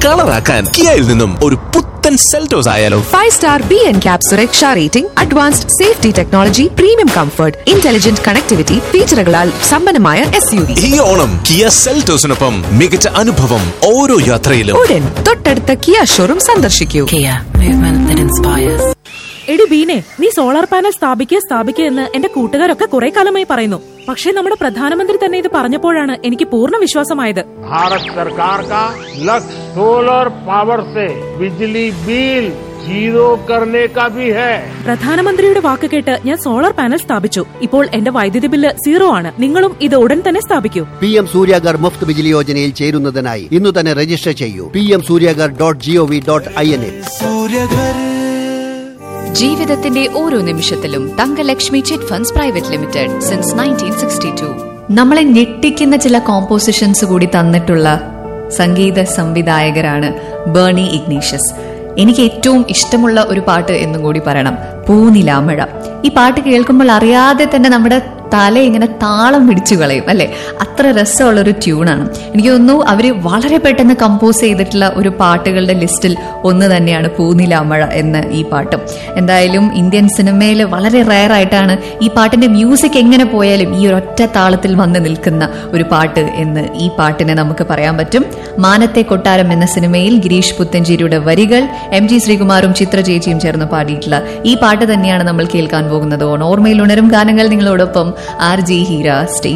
കളറാക്കാൻ കിയയിൽ നിന്നും ഒരു പുത്തൻ സെൽറ്റോസ് ആയാലോ five star B N cap സുരക്ഷ rating advanced safety technology premium comfort intelligent connectivity ഫീച്ചറുകളാൽ സമ്പന്നമായ എസ് യു വി ഈ ഓണം കിയ സെൽറ്റോസിനൊപ്പം മികച്ച അനുഭവം ഓരോ യാത്രയിലും ഉടൻ തൊട്ടടുത്ത കിയ ഷോറൂം സന്ദർശിക്കൂ Kia, movement that inspires. എടി ബീനെ നീ സോളാർ പാനൽ സ്ഥാപിക്കുക സ്ഥാപിക്കുക എന്ന് എന്റെ കൂട്ടുകാരൊക്കെ കുറെ കാലമായി പറയുന്നു പക്ഷേ നമ്മുടെ പ്രധാനമന്ത്രി തന്നെ ഇത് പറഞ്ഞപ്പോഴാണ് എനിക്ക് പൂർണ്ണ വിശ്വാസമായത് भारत सरकार का लक्ष्य सोलर पावर से बिजली बिल जीरो करने का भी है പ്രധാനമന്ത്രിയുടെ വാക്ക് കേട്ട് ഞാൻ സോളാർ പാനൽ സ്ഥാപിച്ചു ഇപ്പോൾ എന്റെ വൈദ്യുതി ബില്ല് സീറോ ആണ് നിങ്ങളും ഇത് ഉടൻ തന്നെ സ്ഥാപിക്കൂ പി എം സൂര്യാഗർ മുഫ്ത് ബിജിലി യോജനയിൽ ചേരുന്നതിനായി ഇന്ന് തന്നെ രജിസ്റ്റർ ചെയ്യൂ P M Suryaghar dot G O V dot I N എ ജീവിതത്തിന്റെ ഓരോ നിമിഷത്തിലും Thankalakshmi chit funds private limited since nineteen sixty two നമ്മളെ ഞെട്ടിക്കുന്ന ചില കോമ്പോസിഷൻസ് കൂടി തന്നിട്ടുള്ള സംഗീത സംവിധായകരാണ് ബേണി ഇഗ്നീഷ്യസ് എനിക്ക് ഏറ്റവും ഇഷ്ടമുള്ള ഒരു പാട്ട് എന്നും കൂടി പറയണം പൂനിലാമഴ ഈ പാട്ട് കേൾക്കുമ്പോൾ അറിയാതെ തന്നെ നമ്മുടെ തല ഇങ്ങനെ താളം പിടിച്ചു കളയും അല്ലെ അത്ര രസമുള്ള ഒരു ട്യൂണാണ് എനിക്ക് തോന്നുന്നു അവര് വളരെ പെട്ടെന്ന് കമ്പോസ് ചെയ്തിട്ടുള്ള ഒരു പാട്ടുകളുടെ ലിസ്റ്റിൽ ഒന്ന് തന്നെയാണ് പൂനിലാമഴ എന്ന ഈ പാട്ട് എന്തായാലും ഇന്ത്യൻ സിനിമയിൽ വളരെ റയർ ആയിട്ടാണ് ഈ പാട്ടിന്റെ മ്യൂസിക് എങ്ങനെ പോയാലും ഈ ഒരൊറ്റ താളത്തിൽ വന്ന് നിൽക്കുന്ന ഒരു പാട്ട് എന്ന് ഈ പാട്ടിനെ നമുക്ക് പറയാൻ പറ്റും മാനത്തെ കൊട്ടാരം എന്ന സിനിമയിൽ ഗിരീഷ് പുത്തഞ്ചേരിയുടെ വരികൾ എം ജി ശ്രീകുമാറും ചിത്ര ചേച്ചിയും ചേർന്ന് പാടിയിട്ടുള്ള ഈ പാട്ട് തന്നെയാണ് നമ്മൾ കേൾക്കാൻ പോകുന്നത് ഓൺ ഓർമ്മയിൽ ഉണരും ഗാനങ്ങൾ നിങ്ങളോടൊപ്പം ആർ ജി ഹീര സ്റ്റേ